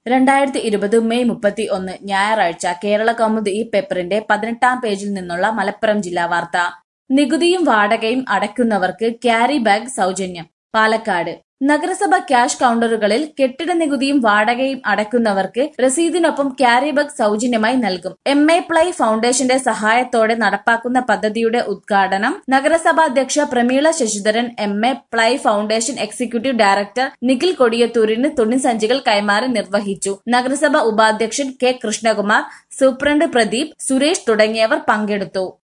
രണ്ടായിരത്തി ഇരുപത് മെയ് മുപ്പത്തി ഒന്ന് ഞായറാഴ്ച കേരള കൗമുദി ഈ പേപ്പറിന്റെ പതിനെട്ടാം പേജിൽ നിന്നുള്ള മലപ്പുറം ജില്ലാ വാർത്ത നികുതിയും വാടകയും അടയ്ക്കുന്നവർക്ക് ക്യാരി ബാഗ് സൗജന്യം പാലക്കാട് നഗരസഭ ക്യാഷ് കൗണ്ടറുകളിൽ കെട്ടിട നികുതിയും വാടകയും അടയ്ക്കുന്നവർക്ക് രസീതിനൊപ്പം ക്യാരി ബാഗ് സൗജന്യമായി നൽകും എം എ പ്ലൈ ഫൗണ്ടേഷന്റെ സഹായത്തോടെ നടപ്പാക്കുന്ന പദ്ധതിയുടെ ഉദ്ഘാടനം നഗരസഭാ അധ്യക്ഷ Prameela Sasidharan M A ply foundation executive director Nikhil കൊടിയത്തൂരിന് തുണിസഞ്ചികൾ കൈമാറി നിർവഹിച്ചു നഗരസഭ ഉപാധ്യക്ഷൻ കെ കൃഷ്ണകുമാർ സൂപ്രണ്ട് പ്രദീപ് സുരേഷ് തുടങ്ങിയവർ പങ്കെടുത്തു